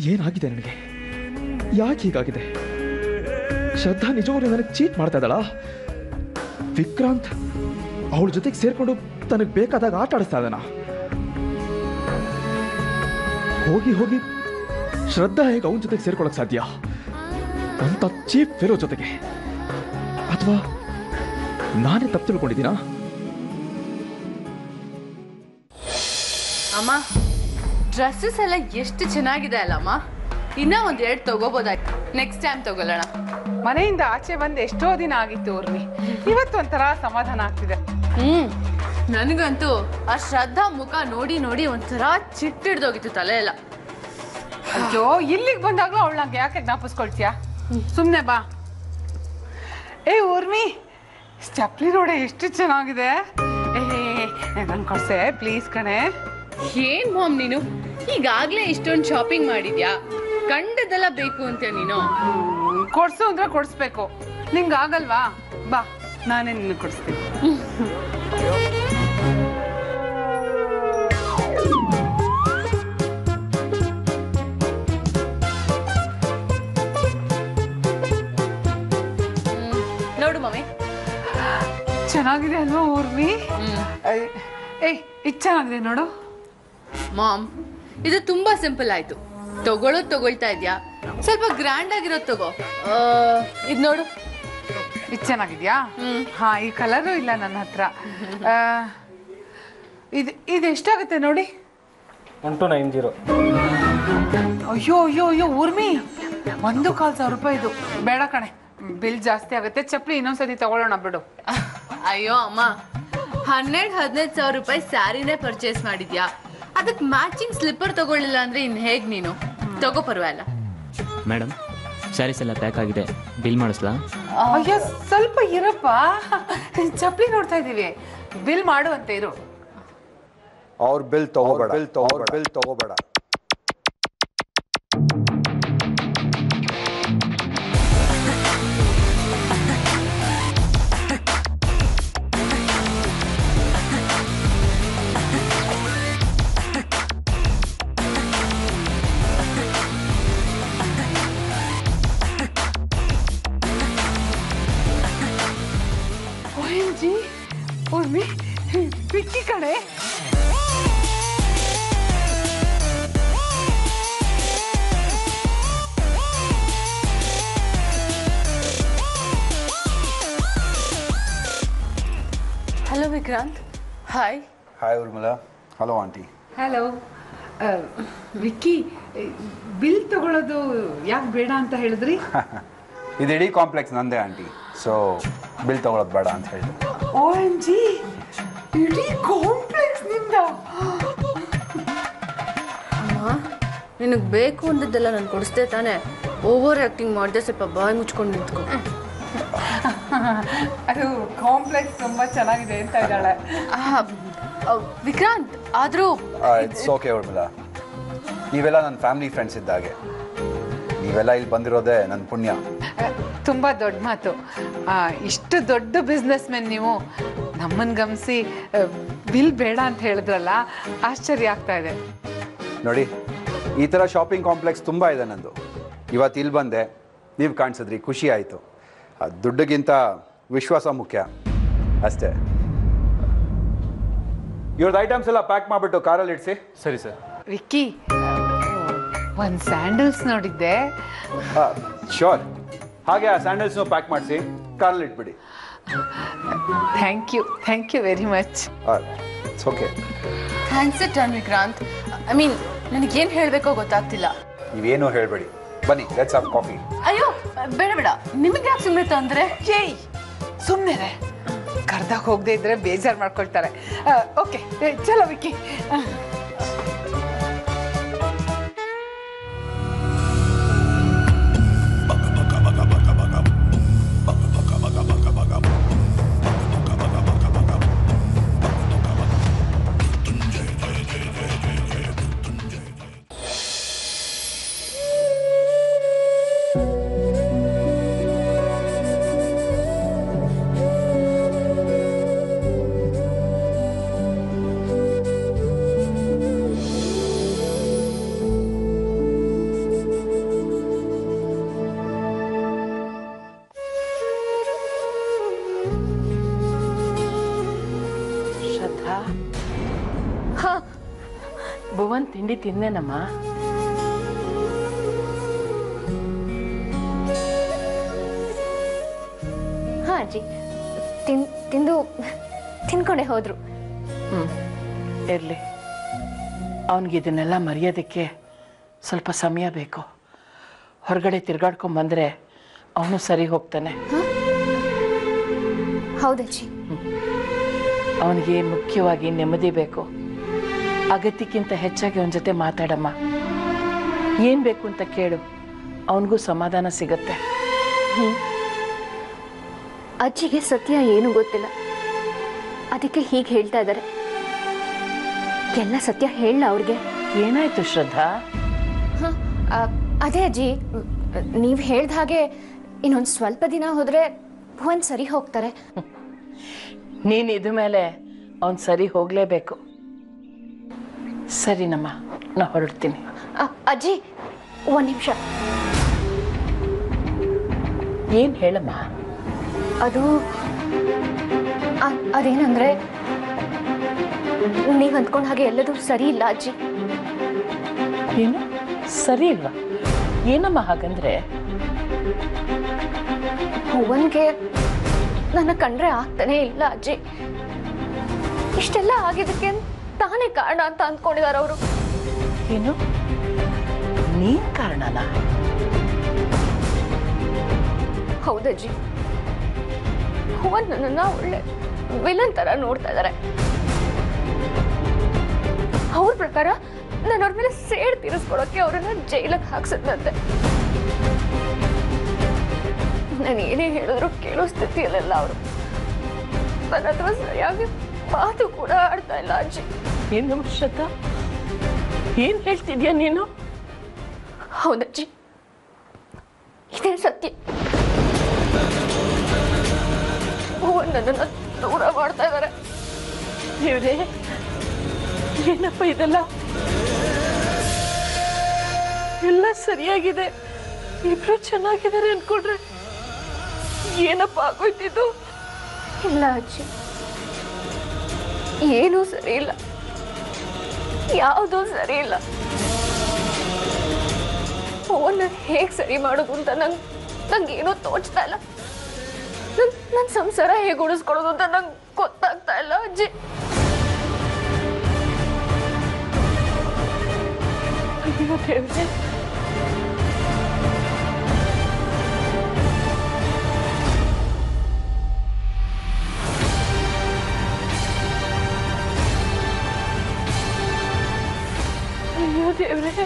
ಏನಾಗಿದೆ ನನಗೆ ಯಾಕೆ ಹೀಗಾಗಿದೆ ಶ್ರದ್ಧಾ ನಿಜವಾಗ್ಲೂ ನನಗೆ ಚೀಟ್ ಮಾಡ್ತಾ ಇದ್ದಾಳಾ ವಿಕ್ರಾಂತ್ ಅವಳ ಜೊತೆಗೆ ಸೇರ್ಕೊಂಡು ತನಗೆ ಬೇಕಾದಾಗ ಆಟ ಆಡಿಸ್ತಾ ಇದ್ದಾನ ಹೋಗಿ ಹೋಗಿ ಶ್ರದ್ಧಾ ಹೇಗೆ ಅವನ ಜೊತೆಗೆ ಸೇರ್ಕೊಳಕ್ ಸಾಧ್ಯ ಅಂತ ಚೀಪ್ ಫೆಲೋ ಜೊತೆಗೆ ಅಥವಾ ನಾನೇ ತಪ್ಪು ತಿಳ್ಕೊಂಡಿದ್ದೀನಾ ಅಮ್ಮ ಡ್ರೆಸ್ಸಸ್ ಎಲ್ಲ ಎಷ್ಟು ಚೆನ್ನಾಗಿದೆ ಅಲ್ಲಮ್ಮ ಇನ್ನ ಒಂದ್ ಎರಡು ತಗೋಬೋದಾಯ್ತು ನೆಕ್ಸ್ಟ್ ಟೈಮ್ ತಗೊಳ್ಳೋಣ ಮನೆಯಿಂದ ಆಚೆ ಬಂದು ಎಷ್ಟೋ ದಿನ ಆಗಿತ್ತು ಊರ್ಮಿ ಇವತ್ತು ಒಂಥರ ಸಮಾಧಾನ ಆಗ್ತಿದೆ ಹ್ಮ್ ನನಗಂತೂ ಆ ಶ್ರದ್ಧಾ ಮುಖ ನೋಡಿ ನೋಡಿ ಒಂಥರ ಚಿಟ್ಟಿಡ್ದೋಗಿತ್ತು ತಲೆ ಎಲ್ಲ ಅಯ್ಯೋ ಇಲ್ಲಿಗೆ ಬಂದಾಗ್ಲೂ ಅವಳನ್ನ ಯಾಕೆ ಜ್ಞಾಪಿಸ್ಕೊಳ್ತೀಯ ಸುಮ್ಮನೆ ಬಾ ಏ ಊರ್ಮಿ ಚಪ್ಲಿ ನೋಡೆ ಎಷ್ಟು ಚೆನ್ನಾಗಿದೆ ಏ ನನ್ ಕೊಡ್ಸೆ ಪ್ಲೀಸ್ ಕಣೆ ಏನ್ ಮಾಮ್ ನೀನು ಈಗಾಗ್ಲೇ ಇಷ್ಟೊಂದು ಶಾಪಿಂಗ್ ಮಾಡಿದ್ಯಾ ಕಂಡದೆಲ್ಲ ಬೇಕು ಅಂತ ನೀನು ಹ್ಮ್, ಕೊಡ್ಸು ಅಂದ್ರೆ ಕೊಡಿಸ್ಬೇಕು ನಿಂಗೆ ಆಗಲ್ವಾ ಬಾ ನಾನೇ ನಿನ್ನ ಕೊಡಿಸ್ತೀನಿ ಹ್ಮ್. ನೋಡು ಮಮ್ಮಿ ಚೆನ್ನಾಗಿದೆ ಅಲ್ವಾ ಊರ್ಮಿ ಹ್ಮ್ ಏಯ್, ಏಯ್ ಇದು ಚೆನ್ನಾಗಿದೆ ನೋಡು ಮಾಮ್ ಇದು ತುಂಬಾ ಸಿಂಪಲ್ ಆಯ್ತು ತಗೊಳ್ಳೋದು ತಗೊಳ್ತಾ ಇದ್ಯಾ ಸ್ವಲ್ಪ ಗ್ರ್ಯಾಂಡ್ ಆಗಿರೋದು ತಗೋ ಆ, ಇದ್ ನೋಡು ಇದು ಚೆನ್ನಾಗಿದ್ಯಾ ಹ್ಮ್. ಹಾ ಈ ಕಲರು ಇಲ್ಲ ನನ್ನ ಹತ್ರ ಆ, ಇದು ಇದು ಎಷ್ಟಾಗುತ್ತೆ ನೋಡಿ ಒನ್ ಟು ನೈನ್ ಜೀರೋ ಅಯ್ಯೋ ಅಯ್ಯೋ ಅಯ್ಯೋ ಊರ್ಮಿ ಒಂದು ಕಾಲ್ ಸಾವಿರ ರೂಪಾಯಿ ಇದು ಬೇಡ ಕಣೆ ಬಿಲ್ ಜಾಸ್ತಿ ಆಗುತ್ತೆ ಚಪ್ಪಲಿ ಇನ್ನೊಂದ್ಸತಿ ತಗೊಳ್ಳೋಣ ಬಿಡು ಅಯ್ಯೋ ಅಮ್ಮ ಹನ್ನೆರಡು ಹದಿನೈದು ಸಾವಿರ ರೂಪಾಯಿ ಸ್ಯಾರಿನೇ ಪರ್ಚೇಸ್ ಮಾಡಿದ್ಯಾ ಅದಕ್ಕೆ ಮ್ಯಾಚಿಂಗ್ ಸ್ಲಿಪ್ಪರ್ ತಗೊಳ್ಳಿಲ್ಲ ಅಂದ್ರೆ ಇನ್ ಹೇಗ್ ನೀನು ತಗೋ ಪರವಾಗಿಲ್ಲ ಮೇಡಮ್ ಸ್ಯಾರೀಸ್ ಎಲ್ಲ ಪ್ಯಾಕ್ ಆಗಿದೆ ಬಿಲ್ ಮಾಡಿಸ್ಲಾ ಅಯ್ಯೋ ಸ್ವಲ್ಪ ಇರಪ್ಪ ಚಪ್ಪಲಿ ನೋಡ್ತಾ ಇದೀವಿ ಬಿಲ್ ಮಾಡು ಅಂತ ಇರು ಅವ್ರ ಬಿಲ್ ತಗೋಬೇಡ ಬಿಲ್ ತಗೋಬೇಡ ಬಿಲ್ ತಗೋಬೇಡ OMG, ಊರ್ಮಿ ವಿಕ್ಕಿ ಕಡೆ hello Vikrant hi hi Urmila hello aunty hello Vicky bill ತಗೊಳ್ಳೋದು ಯಾಕೆ ಬೇಡ ಅಂತ ಹೇಳಿದ್ರಿ ಇದು ಇಡೀ ಕಾಂಪ್ಲೆಕ್ಸ್ ನಂದೇ ಆಂಟಿ ಸೊ ಬಿಲ್ ತಗೊಳೋದು ಬೇಡ ಅಂತ ಹೇಳಿದೆ ಓ ಎಮ್ ಜಿ ಇಡೀ ಕಾಂಪ್ಲೆಕ್ಸ್ ನಿಂದ ಅಮ್ಮ ನಿನಗೆ ಬೇಕು ಅಂದದ್ದೆಲ್ಲ ನಾನು ಕೊಡಿಸ್ದೆ ತಾನೇ ಓವರ್ ಆ್ಯಕ್ಟಿಂಗ್ ಮಾಡಿದೆ ಸ್ವಲ್ಪ ಬಾಯಿ ಮುಚ್ಕೊಂಡು ನಿಂತ್ಕೊ ಅದು ಕಾಂಪ್ಲೆಕ್ಸ್ ತುಂಬಾ ಚೆನ್ನಾಗಿದೆ ಅಂತ ಇದ್ದಾಳೆ ಆ, ಆ, ವಿಕ್ರಾಂತ್ ಆದರೂ ಇಟ್ಸ್ ಓಕೆ ಉರ್ಮಿಳಾ ನೀವೆಲ್ಲ ನನ್ನ ಫ್ಯಾಮಿಲಿ ಫ್ರೆಂಡ್ಸ್ ಇದ್ದಾಗೆ ನೀವೆಲ್ಲ ಇಲ್ಲಿ ಬಂದಿರೋದೇ ನನ್ನ ಪುಣ್ಯ ತುಂಬ ದೊಡ್ಡ ಮಾತು ಆ, ಇಷ್ಟು ದೊಡ್ಡ ಬಿಸ್ನೆಸ್ ಮೆನ್ ನೀವು ನಮ್ಮನ್ನು ಗಮನಿಸಿ ಬಿಲ್ ಬೇಡ ಅಂತ ಹೇಳಿದ್ರಲ್ಲ ಆಶ್ಚರ್ಯ ಆಗ್ತಾ ಇದೆ ನೋಡಿ ಈ ಥರ ಶಾಪಿಂಗ್ ಕಾಂಪ್ಲೆಕ್ಸ್ ತುಂಬ ಇದೆ ನಂದು ಇವತ್ತು ಇಲ್ಲಿ ಬಂದೆ ನೀವು ಕಾಣಿಸಿದ್ರಿ ಖುಷಿ ಆಯಿತು ದುಡ್ಡಿಗಿಂತ ವಿಶ್ವಾಸ ಮುಖ್ಯ ಅಷ್ಟೇ ಇವ್ರದ್ದು ಐಟಮ್ಸ್ ಎಲ್ಲ ಪ್ಯಾಕ್ ಮಾಡಿಬಿಟ್ಟು ಕಾರಲ್ಲಿ ಇಡಿಸಿ ಸರಿ ಸರ್ ವಿಕ್ಕಿ ಒಂದು ಸ್ಯಾಂಡಲ್ಸ್ ನೋಡಿದ್ದೆ ಶೋರ್ ಹಾಗೆ ಆ ಸ್ಯಾಂಡಲ್ಸ್ನು ಪ್ಯಾಕ್ ಮಾಡಿಸಿ ಕಾರಲ್ಲಿ ಇಟ್ಬಿಡಿ thank you thank you very much it's okay thanks ton Vikrant I mean ನನಗೇನು ಹೇಳಬೇಕೋ ಗೊತ್ತಾಗ್ತಿಲ್ಲ ನೀವೇನೂ ಹೇಳಬೇಡಿ ಬನ್ನಿ ಲೆಟ್ಸ್ ಹಾವ್ ಕಾಫಿ ಅಯ್ಯೋ ಬೇಡ ಬೇಡ ನಿಮಗೆ ಯಾಕೆ ಸುಮ್ಮನೆ ತೊಂದರೆ ಏಯ್ ಸುಮ್ಮನೆ ಕರ್ದಾಗ ಹೋಗದೆ ಇದ್ರೆ ಬೇಜಾರು ಮಾಡ್ಕೊಳ್ತಾರೆ ಓಕೆ ಚಲೋ ವಿಕ್ಕಿ ತಿಂಡಿ ತಿಂದೇನಮ್ಮ ಹಾಂ ಅಜ್ಜಿ ತಿನ್ ತಿಂದು ತಿನ್ಕೊಂಡೆ ಹೋದ್ರು ಹ್ಞೂ ಇರಲಿ ಅವನಿಗೆ ಇದನ್ನೆಲ್ಲ ಮರೆಯೋದಕ್ಕೆ ಸ್ವಲ್ಪ ಸಮಯ ಬೇಕು ಹೊರಗಡೆ ತಿರ್ಗಾಡ್ಕೊಂಡ್ ಬಂದರೆ ಅವನು ಸರಿ ಹೋಗ್ತಾನೆ ಹೌದಜ್ಜಿ ಅವನಿಗೆ ಮುಖ್ಯವಾಗಿ ನೆಮ್ಮದಿ ಬೇಕು ಅಗತ್ಯಕ್ಕಿಂತ ಹೆಚ್ಚಾಗಿ ಅವನ ಜೊತೆ ಮಾತಾಡಮ್ಮ ಏನು ಬೇಕು ಅಂತ ಕೇಳು ಅವನಿಗೂ ಸಮಾಧಾನ ಸಿಗತ್ತೆ ಅಜ್ಜಿಗೆ ಸತ್ಯ ಏನು ಗೊತ್ತಿಲ್ಲ ಅದಕ್ಕೆ ಹೀಗೆ ಹೇಳ್ತಾ ಇದ್ದಾರೆ ಎಲ್ಲ ಸತ್ಯ ಹೇಳ ಅವ್ರಿಗೆ ಏನಾಯ್ತು ಶ್ರದ್ಧಾ ಹಾಂ ಅದೇ ಅಜ್ಜಿ ನೀವು ಹೇಳ್ದ ಹಾಗೆ ಇನ್ನೊಂದು ಸ್ವಲ್ಪ ದಿನ ಹೋದರೆ ಭುವನ್ ಸರಿ ಹೋಗ್ತಾರೆ ನೀನು ಇದ ಮೇಲೆ ಅವನು ಸರಿ ಹೋಗಲೇಬೇಕು ಸರಿನಮ್ಮ ನಾ ಹೊರಡ್ತೀನಿ ಅ, ಅಜ್ಜಿ ಒಂದು ನಿಮಿಷ ಏನು ಹೇಳಮ್ಮ ಅದು ಅ- ಅದೇನಂದ್ರೆ ನೀವು ಅಂದ್ಕೊಂಡ ಹಾಗೆ ಎಲ್ಲದೂ ಸರಿ ಇಲ್ಲ ಅಜ್ಜಿ ಏನು ಸರಿ ಇಲ್ವಾ ಏನಮ್ಮ ಹಾಗಂದ್ರೆ ಭುವನ್ಗೆ ನನ್ನ ಕಂಡ್ರೆ ಆಗ್ತಾನೆ ಇಲ್ಲ ಅಜ್ಜಿ ಇಷ್ಟೆಲ್ಲ ಆಗಿದ್ದಕ್ಕೆ ತಾನೇ ಕಾರಣ ಅಂತ ಅಂದ್ಕೊಂಡಿದ್ದಾರೆ ಅವರು ಏನು ನೀನ್ ಕಾರಣನಾ ಹೌದಜ್ಜಿ ಭುವನ್ ನನ್ನನ್ನ ಒಳ್ಳೆ ವಿಲನ್ ತರ ನೋಡ್ತಾ ಇದ್ದಾರೆ ಅವ್ರ ಪ್ರಕಾರ ನಾನು ಅವ್ರ ಮೇಲೆ ಸೇಡ್ ತೀರಿಸ್ಕೊಳಕ್ಕೆ ಅವರನ್ನ ಜೈಲಿಗೆ ಹಾಕ್ಸದಂತೆ ನಾನು ಏನೇ ಹೇಳಿದ್ರು ಕೇಳೋ ಸ್ಥಿತಿಯಲ್ಲೆಲ್ಲ ಅವರು ನನ್ನ ಹತ್ರ ಸರಿಯಾಗಿ ಮಾತು ಕೂಡ ಆಡ್ತಾ ಇಲ್ಲ ಅಜ್ಜಿ ಏನು ಶ್ರದ್ಧಾ ಏನ್ ಹೇಳ್ತಿದ್ಯಾ ನೀನು ಹೌದಜ್ಜಿ ಇದೇ ಸತ್ಯ ಭುವನ್ ನನ್ನನ್ನ ದೂರ ಮಾಡ್ತಾ ಇದ್ದಾರೆ ದೇವ್ರೇ ಏನಪ್ಪ ಇದೆಲ್ಲ ಎಲ್ಲ ಸರಿಯಾಗಿದೆ ಇಬ್ರು ಚೆನ್ನಾಗಿದ್ದಾರೆ ಅನ್ಕೊಂಡ್ರೆ ಏನಪ್ಪ ಆಗೋಯ್ತಿದ್ದು ಇಲ್ಲ ಅಜ್ಜಿ ಏನೂ ಸರಿ ಇಲ್ಲ ಯಾವುದೂ ಸರಿ ಇಲ್ಲ ಅವನ್ನ ಹೇಗೆ ಸರಿ ಮಾಡೋದು ಅಂತ ನಂಗೆ ನಂಗೆ ಏನೂ ತೋಚ್ತಾ ಇಲ್ಲ ನನ್ ನನ್ನ ಸಂಸಾರ ಹೇಗೆ ಉಳಿಸ್ಕೊಳ್ಳೋದು ಅಂತ ನಂಗೆ ಗೊತ್ತಾಗ್ತಾ ಇಲ್ಲ ಅಜ್ಜಿ ಅಯ್ಯೋ ದೇವ್ರೇ ಅಯ್ಯೋ ದೇವ್ರೇ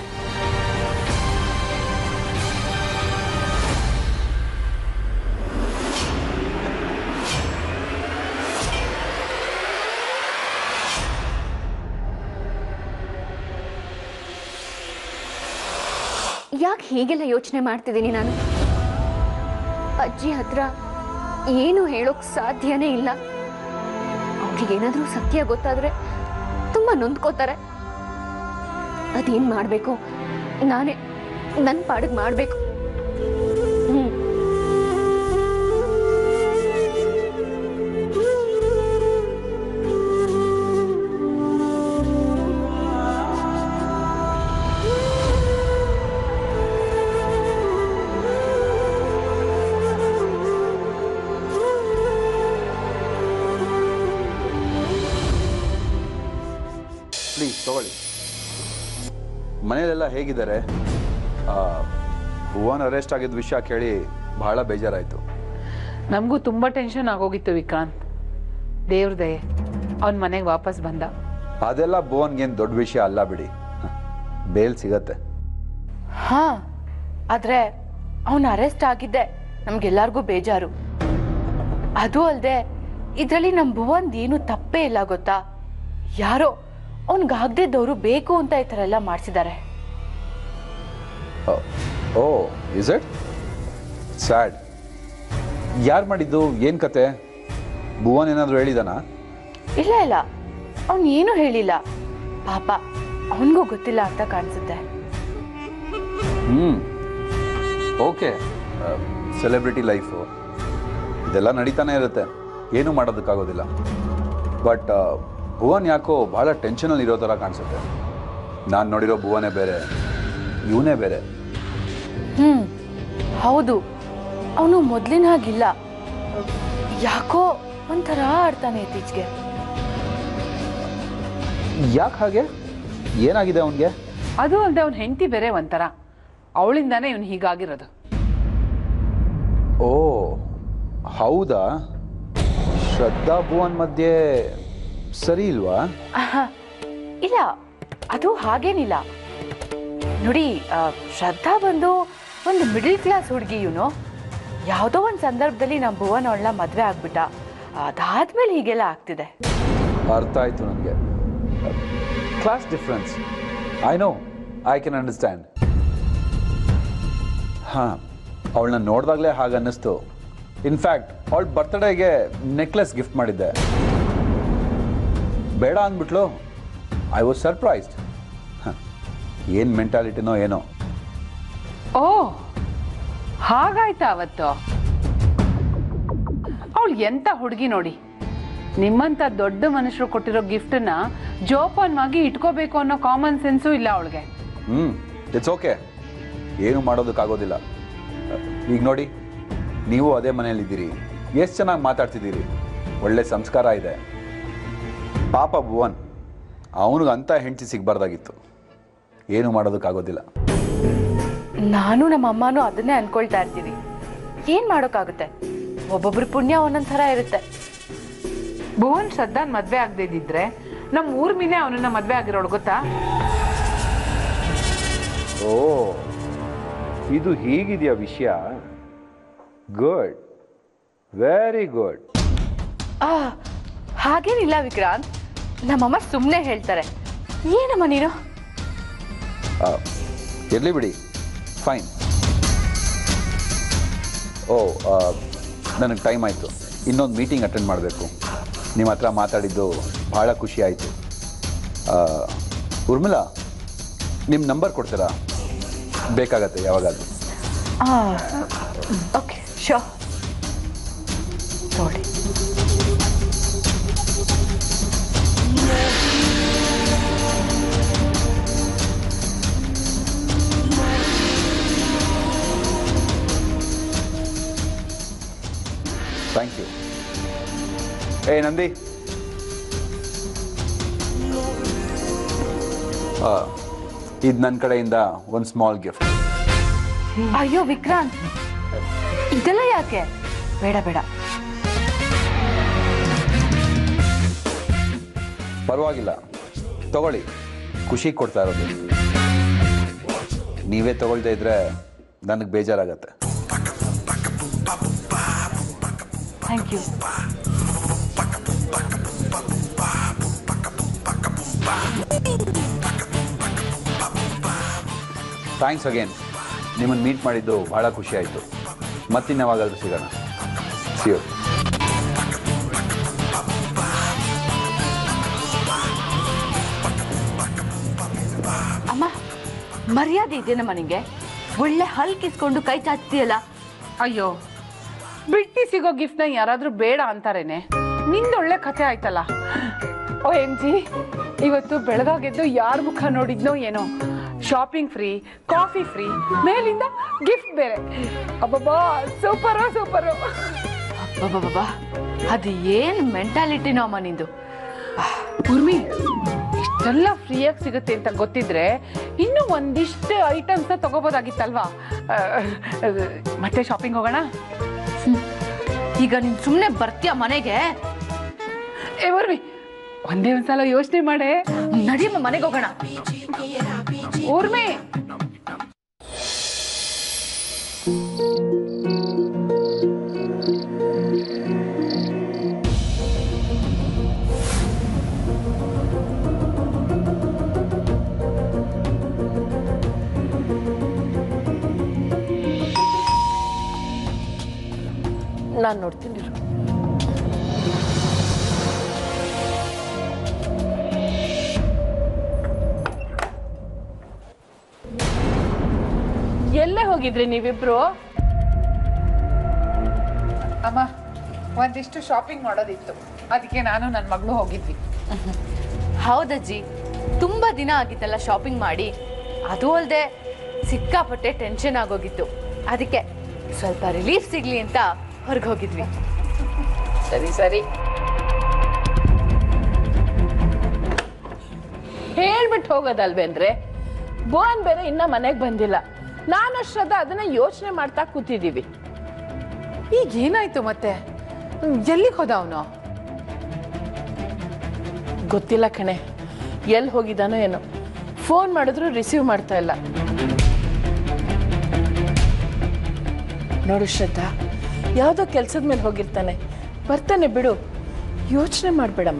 ಯಾಕೆ ಹೀಗೆಲ್ಲ ಯೋಚನೆ ಮಾಡ್ತಿದ್ದೀನಿ ನಾನು ಅಜ್ಜಿ ಹತ್ರ ಏನು ಹೇಳೋಕ್ ಸಾಧ್ಯನೇ ಇಲ್ಲ ಅವ್ರಿಗೆ ಏನಾದರೂ ಸತ್ಯ ಗೊತ್ತಾದ್ರೆ ತುಂಬಾ ನೊಂದ್ಕೋತಾರೆ ಅದೇನ್ ಮಾಡ್ಬೇಕು ನಾನೇ ನನ್ನ ಪಾಡಿಗೆ ಮಾಡ್ಬೇಕು ಹ್ಮ್ ಪ್ಲೀಸ್ ತಗೊಳ್ಳಿ ಮನೇಲೆಲ್ಲ ಹೇಗಿದ್ದಾರೆ ಆ, ಭುವನ್ ಅರೆಸ್ಟ್ ಆಗಿದ್ದ ವಿಷಯ ಕೇಳಿ ಬಹಳ ಬೇಜಾರಾಯಿತು ನಮಗೂ ತುಂಬ ಟೆನ್ಷನ್ ಆಗೋಗಿತ್ತು ವಿಕ್ರಾಂತ್ ದೇವ್ರ ದಯೆ ಅವನ ಮನೆಗೆ ವಾಪಸ್ ಬಂದ ಅದೆಲ್ಲ ಭುವನ್ಗೇನು ದೊಡ್ಡ ವಿಷಯ ಅಲ್ಲ ಬಿಡಿ ಬೇಲ್ ಸಿಗತ್ತೆ ಹಾ ಆದ್ರೆ ಅವನು ಅರೆಸ್ಟ್ ಆಗಿದ್ದೆ ನಮ್ಗೆಲ್ಲರಿಗೂ ಬೇಜಾರು ಅದು ಅಲ್ಲದೆ ಇದರಲ್ಲಿ ನಮ್ಮ ಭುವಂದ್ ಏನು ತಪ್ಪೇ ಇಲ್ಲ ಗೊತ್ತಾ ಯಾರೋ ಅವ್ನಿಗಾಗ್ದಿದ್ದವರು ಬೇಕು ಅಂತ ಈ ಥರ ಎಲ್ಲ ಮಾಡಿಸಿದ್ದಾರೆ ಓ ಇಸ್ ಇಟ್ ಸ್ಯಾಡ್ ಯಾರು ಮಾಡಿದ್ದು ಏನು ಕತೆ ಭುವನ್ ಏನಾದರೂ ಹೇಳಿದಾನಾ ಇಲ್ಲ ಇಲ್ಲ ಅವನು ಏನೂ ಹೇಳಿಲ್ಲ ಪಾಪ ಅವನಿಗೂ ಗೊತ್ತಿಲ್ಲ ಅಂತ ಕಾಣಿಸುತ್ತೆ ಹ್ಞೂ ಓಕೆ ಸೆಲೆಬ್ರಿಟಿ ಲೈಫು ಇದೆಲ್ಲ ನಡೀತಾನೆ ಇರುತ್ತೆ ಏನೂ ಮಾಡೋದಕ್ಕಾಗೋದಿಲ್ಲ ಬಟ್ ಭುವನ್ ಯಾಕೋ ಭಾಳ ಟೆನ್ಷನಲ್ಲಿ ಇರೋ ಥರ ಕಾಣಿಸುತ್ತೆ ನಾನು ನೋಡಿರೋ ಭುವನೇ ಬೇರೆ ಇವನೇ ಬೇರೆ ಹ್ಮ್ ಹೌದು ಅವನು ಮೊದ್ಲಿನ ಹಾಗಿಲ್ಲ ಯಾಕೋ ಒಂಥರ ಆಡ್ತಾನೆ ಇತ್ತೀಚೆಗೆ ಯಾಕೆ ಹಾಗೆ ಏನಾಗಿದೆ ಅವನಿಗೆ ಅದು ಅಲ್ಲದೆ ಅವ್ನ ಹೆಂಡತಿ ಬೇರೆ ಒಂಥರ ಅವಳಿಂದಾನೇ ಇವ್ನು ಹೀಗಾಗಿರೋದು ಓ ಹೌದಾ ಶ್ರದ್ಧಾ ಭುವನ್ ಮಧ್ಯೆ ಸರಿ ಇಲ್ವಾ ಆಹಾ, ಇಲ್ಲ ಅದು ಹಾಗೇನಿಲ್ಲ ನೋಡಿ ಆ, ಶ್ರದ್ಧಾ ಬಂದು ಒಂದು ಮಿಡಿಲ್ ಕ್ಲಾಸ್ ಹುಡುಗಿ ಇವನು ಯಾವುದೋ ಒಂದು ಸಂದರ್ಭದಲ್ಲಿ ನಮ್ಮ ಭುವನ್ ಅವಳನ್ನ ಮದುವೆ ಆಗ್ಬಿಟ್ಟ ಅದಾದ್ಮೇಲೆ ಹೀಗೆಲ್ಲ ಆಗ್ತಿದೆ ಅರ್ಥ ಆಯ್ತು ನನಗೆ class difference I know I can understand ಹಾಂ ಅವಳನ್ನ ನೋಡಿದಾಗಲೇ ಹಾಗೆ ಅನ್ನಿಸ್ತು ಇನ್ಫ್ಯಾಕ್ಟ್ ಅವಳ ಬರ್ತ್ಡೇಗೆ ನೆಕ್ಲೆಸ್ ಗಿಫ್ಟ್ ಮಾಡಿದ್ದೆ ಬೇಡ ಅಂದ್ಬಿಟ್ಲು ಐ ವಾಸ್ ಸರ್ಪ್ರೈಸ್ಡ್ ಏನು ಮೆಂಟಾಲಿಟಿನೋ ಏನೋ ಓ ಹಾಗಾಯ್ತಾ ಅವತ್ತು ಅವಳು ಎಂತ ಹುಡುಗಿ ನೋಡಿ ನಿಮ್ಮಂತ ದೊಡ್ಡ ಮನುಷ್ಯರು ಕೊಟ್ಟಿರೋ ಗಿಫ್ಟನ್ನ ಜೋಪಾನವಾಗಿ ಇಟ್ಕೋಬೇಕು ಅನ್ನೋ ಕಾಮನ್ ಸೆನ್ಸು ಇಲ್ಲ ಅವಳಿಗೆ ಹ್ಞೂ ಇಟ್ಸ್ ಓಕೆ ಏನು ಮಾಡೋದಕ್ಕಾಗೋದಿಲ್ಲ ಈಗ ನೋಡಿ ನೀವು ಅದೇ ಮನೇಲಿದ್ದೀರಿ ಎಷ್ಟು ಚೆನ್ನಾಗಿ ಮಾತಾಡ್ತಿದ್ದೀರಿ ಒಳ್ಳೆ ಸಂಸ್ಕಾರ ಇದೆ ಪಾಪ ಭುವನ್ ಅವನಿಗೆ ಅಂಥ ಹೆಂಡತಿ ಸಿಗಬಾರ್ದಾಗಿತ್ತು ಏನು ಮಾಡೋದಕ್ಕಾಗೋದಿಲ್ಲ ನಾನು ನಮ್ಮ ಅಮ್ಮನೂ ಅದನ್ನೇ ಅನ್ಕೊಳ್ತಾ ಇರ್ತೀವಿ ಏನ್ ಮಾಡೋಕ್ಕಾಗುತ್ತೆ ಒಬ್ಬೊಬ್ರ ಪುಣ್ಯ ಒಂದೊಂದ್ ಥರ ಇರುತ್ತೆ ಭುವನ್ ಶ್ರದ್ಧಾನ್ ಮದ್ವೆ ಆಗದೆ ಇದ್ದಿದ್ರೆ ನಮ್ಮ ಊರ್ ಮೀನೆ ಅವನನ್ನ ಮದ್ವೆ ಆಗಿರೋಳು ಗೊತ್ತಾ ಓ ಇದು ಹೀಗಿದೆಯಾ ವಿಷಯ ಗುಡ್ ವೆರಿ ಗುಡ್ ಆ ಹಾಗೇನಿಲ್ಲ ವಿಕ್ರಾಂತ್ ನಮ್ಮಮ್ಮ ಸುಮ್ಮನೆ ಹೇಳ್ತಾರೆ ಏನಮ್ಮ ನೀನು ಇರಲಿ ಬಿಡಿ ಫೈನ್ ಓ ನನಗೆ ಟೈಮ್ ಆಯಿತು ಇನ್ನೊಂದು ಮೀಟಿಂಗ್ ಅಟೆಂಡ್ ಮಾಡಬೇಕು ನಿಮ್ಮ ಹತ್ರ ಮಾತಾಡಿದ್ದು ಭಾಳ ಖುಷಿ ಆಯಿತು ಉರ್ಮಿಳಾ ನಿಮ್ಮ ನಂಬರ್ ಕೊಡ್ತೀರಾ ಬೇಕಾಗತ್ತೆ ಯಾವಾಗಾದ್ರೂ ಓಕೆ ಶೋ ನೋಡಿ ಥ್ಯಾಂಕ್ ಯು ಏ ನಂದಿ ಇದು ನನ್ನ ಕಡೆಯಿಂದ ಒಂದು ಸ್ಮಾಲ್ ಗಿಫ್ಟ್ ಅಯ್ಯೋ ವಿಕ್ರಾಂತ್ ಇದೆಲ್ಲ ಯಾಕೆ ಬೇಡ ಬೇಡ ಪರವಾಗಿಲ್ಲ ತಗೊಳ್ಳಿ ಖುಷಿ ಕೊಡ್ತಾ ಇರೋದು ನೀವೇ ತಗೊಳ್ತಾ ಇದ್ರೆ ನನಗೆ ಬೇಜಾರಾಗತ್ತೆ ಥ್ಯಾಂಕ್ ಯು ಥ್ಯಾಂಕ್ಸ್ ಅಗೇನ್ ನಿಮ್ಮನ್ನು ಮೀಟ್ ಮಾಡಿದ್ದು ಭಾಳ ಖುಷಿ ಆಯಿತು ಮತ್ತಿನ್ಯಾವಾಗಾದ್ರೂ ಸಿಗೋಣ ಸಿಯೋ ಅಮ್ಮ ಮರ್ಯಾದೆ ಇದೆಯಮ್ಮ ನಿಂಗೆ ಒಳ್ಳೆ ಹಲ್ ಕಿಸ್ಕೊಂಡು ಕೈ ಚಾಚ್ತೀಯಲ್ಲ ಅಯ್ಯೋ ಬಿಟ್ಟಿ ಸಿಗೋ ಗಿಫ್ಟ್ನ ಯಾರಾದ್ರೂ ಬೇಡ ಅಂತಾರೇನೆ ನಿಂದೊಳ್ಳೆ ಕಥೆ ಆಯ್ತಲ್ಲ ಓ ಎಂ ಜಿ ಇವತ್ತು ಬೆಳಗಾಗೆದ್ದು ಯಾರ ಮುಖ ನೋಡಿದ್ನೋ ಏನೋ ಶಾಪಿಂಗ್ ಫ್ರೀ ಕಾಫಿ ಫ್ರೀ ಮೇಲಿಂದ ಗಿಫ್ಟ್ ಬೇರೆ ಅಬ್ಬಬ್ಬಾ ಸೂಪರು ಸೂಪರು ಬಾಬಾ ಅದು ಏನ್ ಮೆಂಟಾಲಿಟಿನೋ ಅಮ್ಮ ನಿಂದು ಉರ್ಮಿ ಇಷ್ಟೆಲ್ಲ ಫ್ರೀಯಾಗಿ ಸಿಗುತ್ತೆ ಅಂತ ಗೊತ್ತಿದ್ರೆ ಇನ್ನೂ ಒಂದಿಷ್ಟು ಐಟಮ್ಸ್ನ ತಗೋಬೋದಾಗಿತ್ತಲ್ವಾ ಆ, ಆ, ಮತ್ತೆ ಶಾಪಿಂಗ್ ಹೋಗೋಣ ಈಗ ನೀನ್ ಸುಮ್ನೆ ಬರ್ತೀಯ ಮನೆಗೆ ಏ ಉರ್ಮಿ ಒಂದೇ ಒಂದ್ಸಲ ಯೋಚನೆ ಮಾಡೆ ನಡಿಯಮ್ಮ ಮನೆಗೆ ಹೋಗೋಣ ಊರ್ಮಿ ನಾನು ನೋಡ್ತೀನಿ ಇರು. ಎಲ್ಲೇ ಹೋಗಿದ್ರಿ ನೀವಿಬ್ರು ಅಮ್ಮ ಒಂದಿಷ್ಟು ಶಾಪಿಂಗ್ ಮಾಡೋದಿತ್ತು ಅದಕ್ಕೆ ನಾನು ನನ್ನ ಮಗಳು ಹೋಗಿದ್ವಿ ಹೌದಜ್ಜಿ ತುಂಬ ದಿನ ಆಗಿತ್ತಲ್ಲ ಶಾಪಿಂಗ್ ಮಾಡಿ ಅದು ಅಲ್ಲದೆ ಸಿಕ್ಕಾಪಟ್ಟೆ ಟೆನ್ಷನ್ ಆಗೋಗಿತ್ತು ಅದಕ್ಕೆ ಸ್ವಲ್ಪ ರಿಲೀಫ್ ಸಿಗ್ಲಿ ಅಂತ ಹೊರಗೆ ಹೋಗಿದ್ವಿ ಸರಿ ಸರಿ ಹೇಳ್ಬಿಟ್ಟು ಹೋಗೋದಲ್ವೇನ್ರೆ ಬೋನ್ ಬೇರೆ ಇನ್ನ ಮನೆಗೆ ಬಂದಿಲ್ಲ ನಾನು ಶ್ರದ್ಧಾ ಅದನ್ನ ಯೋಚನೆ ಮಾಡ್ತಾ ಕೂತಿದ್ದೀವಿ ಈಗ ಏನಾಯ್ತು ಮತ್ತೆ ಎಲ್ಲಿಗೆ ಹೋದ ಅವನು ಗೊತ್ತಿಲ್ಲ ಕಣೆ ಎಲ್ಲಿ ಹೋಗಿದ್ದಾನೋ ಏನೋ ಫೋನ್ ಮಾಡಿದ್ರು ರಿಸೀವ್ ಮಾಡ್ತಾ ಇಲ್ಲ ನೋಡು ಶ್ರದ್ಧಾ ಯಾವುದೋ ಕೆಲಸದ ಮೇಲೆ ಹೋಗಿರ್ತಾನೆ ಬರ್ತಾನೆ ಬಿಡು ಯೋಚನೆ ಮಾಡ್ಬೇಡಮ್ಮ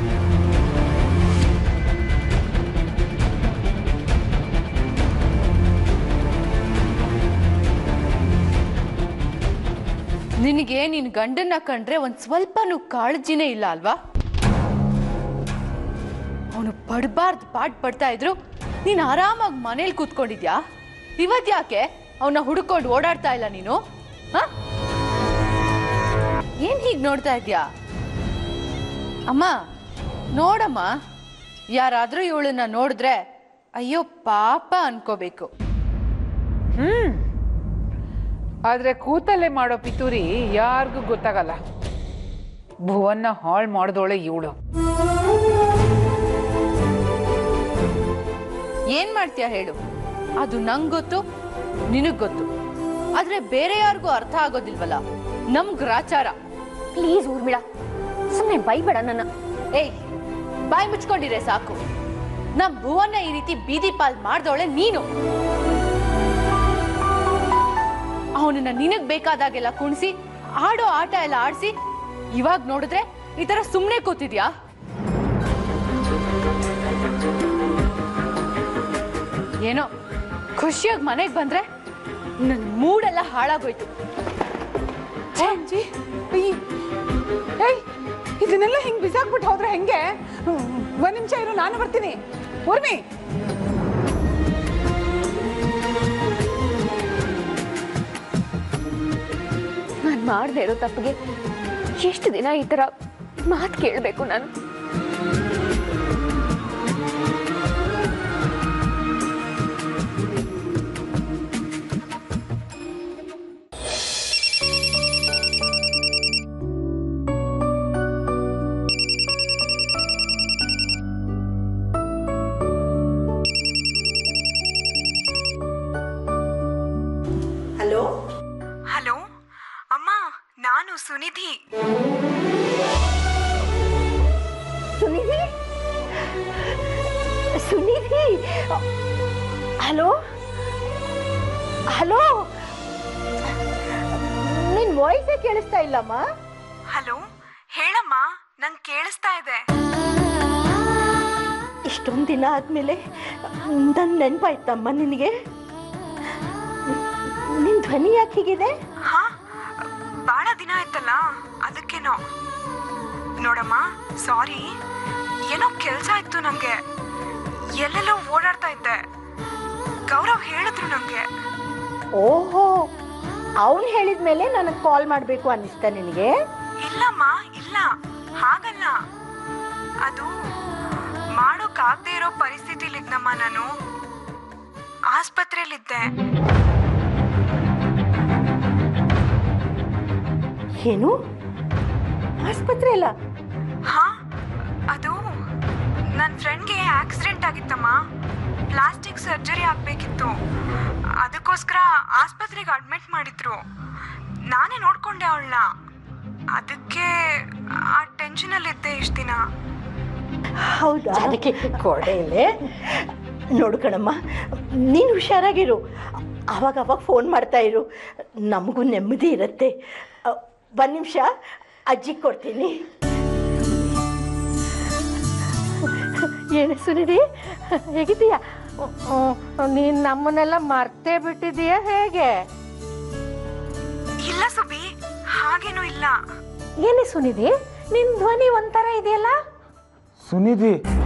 ನಿನಗೆ ನಿನ್ ಗಂಡನ್ನ ಕಂಡ್ರೆ ಒಂದ್ ಸ್ವಲ್ಪನೂ ಕಾಳಜಿನೇ ಇಲ್ಲ ಅಲ್ವಾ ಅವನು ಪಡ್ಬಾರ್ದು ಪಾಟ್ ಪಡ್ತಾ ಇದ್ರು ನೀನ್ ಆರಾಮಾಗಿ ಮನೇಲಿ ಕೂತ್ಕೊಂಡಿದ್ಯಾ ಇವತ್ ಯಾಕೆ ಅವನ್ನ ಹುಡ್ಕೊಂಡು ಓಡಾಡ್ತಾ ಇಲ್ಲ ನೀನು ಹ? ಏನ್ ಹೀಗ್ ನೋಡ್ತಾ ಇದ್ಯಾ ಅಮ್ಮ ನೋಡಮ್ಮ ಯಾರಾದ್ರೂ ಇವಳನ್ನ ನೋಡಿದ್ರೆ ಅಯ್ಯೋ ಪಾಪ ಅನ್ಕೋಬೇಕು ಆದ್ರೆ ಕೂತಲ್ಲೇ ಮಾಡೋ ಪಿತೂರಿ ಯಾರಿಗೂ ಗೊತ್ತಾಗಲ್ಲ ಭುವನ್ನ ಹಾಳು ಮಾಡ್ದೋಳೆ ಇವಳು ಏನ್ ಮಾಡ್ತೀಯ ಹೇಳು ಅದು ನಂಗ್ ಗೊತ್ತು ನಿನಗ್ ಗೊತ್ತು ಆದ್ರೆ ಬೇರೆ ಯಾರಿಗೂ ಅರ್ಥ ಆಗೋದಿಲ್ವಲ್ಲ ನಮ್ ಗ್ರಾಚಾರ ಪ್ಲೀಸ್ ಊರ್ಮಿಳಾ ಸುಮ್ಮನೆ ಬೈಬೇಡ ನನ್ನ ಏಯ್ ಬಾಯಿ ಮುಚ್ಕೊಂಡಿರೆ ಸಾಕು ನಮ್ ಭುವನ್ನ ಈ ರೀತಿ ಬೀದಿ ಪಾಲ್ ಮಾಡ್ದವಳೆ ನೀನು ಅವನನ್ನ ನಿನಗ್ ಬೇಕಾದಾಗೆಲ್ಲ ಕುಣಿಸಿ ಆಡೋ ಆಟ ಎಲ್ಲ ಆಡ್ಸಿ ಇವಾಗ ನೋಡಿದ್ರೆ ಈ ತರ ಸುಮ್ನೆ ಕೂತಿದ್ಯಾ ಏನೋ ಖುಷಿಯಾಗಿ ಮನೆಗೆ ಬಂದ್ರೆ ನನ್ ಮೂಡೆಲ್ಲ ಹಾಳಾಗೋಯ್ತು ಅಜ್ಜಿ ಅಯ್ಯ. ಏಯ್ ಇದನ್ನೆಲ್ಲ ಹಿಂಗ್ ಬಿಸಾಕ್ಬಿಟ್ಟು ಹೋದ್ರೆ ಹೆಂಗೆ ಹ್ಮ್, ಒಂದ್ ನಿಮಿಷ ಇರು ನಾನು ಬರ್ತೀನಿ ಊರ್ಮಿ ನಾನು ಮಾಡದೆ ಇರೋ ತಪ್ಪಿಗೆ ಎಷ್ಟು ದಿನ ಈ ಥರ ಮಾತು ಕೇಳಬೇಕು ನಾನು ಹಲೋ ಹಲೋ ಅಮ್ಮ ನಾನು ಸುನಿಧಿ ಸುನಿಧಿ ಸುನಿಧಿ ಹಲೋ ಹಲೋ ನಿನ್ ವಾಯ್ಸೇ ಕೇಳಿಸ್ತಾ ಇಲ್ಲಮ್ಮ ಹಲೋ ಹೇಳಮ್ಮ ನಂಗೆ ಕೇಳಿಸ್ತಾ ಇದೆ ಇಷ್ಟೊಂದು ದಿನ ಆದ್ಮೇಲೆ ನನ್ನ ನೆನಪಾಯ್ತಮ್ಮ ನಿನಗೆ ನಿನ್ ಧ್ವನಿ ಯಾಕೆ ಹೀಗಿದೆ ಹಾ ಬಹಳ ದಿನ ಆಯ್ತಲ್ಲ ಅದಕ್ಕೇನೋ ನೋಡಮ್ಮ ಸಾರಿ ಏನೋ ಕೆಲಸ ಇತ್ತು ನಂಗೆ ಎಲ್ಲೆಲ್ಲೋ ಓಡಾಡ್ತಾ ಇದ್ದೆ ಗೌರವ್ ಹೇಳಿದ್ರು ನಂಗೆ ಓಹೋ ಅವನು ಹೇಳಿದ್ಮೇಲೆ ನನಗೆ ಕಾಲ್ ಮಾಡಬೇಕು ಅನ್ನಿಸ್ತಾ ನಿನಗೆ ಇಲ್ಲಮ್ಮ ಇಲ್ಲ ಹಾಗಲ್ಲ ಅದು ಮಾಡೋಕ್ಕಾಗದೇ ಇರೋ ಪರಿಸ್ಥಿತಿಲಿದ್ನಮ್ಮ ನಾನು ಆಸ್ಪತ್ರೆಯಲ್ಲಿದ್ದೆ ಏನು ಆಸ್ಪತ್ರೆ ಅಲ್ಲ ಹಾ ಅದು ನನ್ನ ಫ್ರೆಂಡ್ಗೆ ಆಕ್ಸಿಡೆಂಟ್ ಆಗಿತ್ತಮ್ಮ ಪ್ಲಾಸ್ಟಿಕ್ ಸರ್ಜರಿ ಆಗಬೇಕಿತ್ತು ಅದಕ್ಕೋಸ್ಕರ ಆಸ್ಪತ್ರೆಗೆ ಅಡ್ಮಿಟ್ ಮಾಡಿದ್ರು ನಾನೇ ನೋಡ್ಕೊಂಡೆ ಅವಳನ್ನ ಅದಕ್ಕೆ ಆ ಟೆನ್ಷನಲ್ಲಿದ್ದೆ ಇಷ್ಟು ದಿನ ಹೌದಾ ಅದಕ್ಕೆ ಕೊಡೆ ಇಲ್ಲೇ ನೋಡು ಕಣಮ್ಮ ನೀನು ಹುಷಾರಾಗಿರು ಅವಾಗ ಅವಾಗ ಫೋನ್ ಮಾಡ್ತಾ ಇರು ನಮಗೂ ನೆಮ್ಮದಿ ಇರುತ್ತೆ ಒಂದು ನಿಮಿಷ ಅಜ್ಜಿಗೆ ಕೊಡ್ತೀನಿ ಏನು ಸುನಿಧಿ ಹೇಗಿದ್ದೀಯಾ ನೀನು ನಮ್ಮನ್ನೆಲ್ಲ ಮರ್ತೇ ಬಿಟ್ಟಿದೀಯಾ ಹೇಗೆ ಇಲ್ಲ ಸುಬಿ ಹಾಗೇನೂ ಇಲ್ಲ ಏನೇ ಸುನಿಧಿ ನಿನ್ನ ಧ್ವನಿ ಒಂಥರ ಇದೆಯಲ್ಲ ಸುನಿಧಿ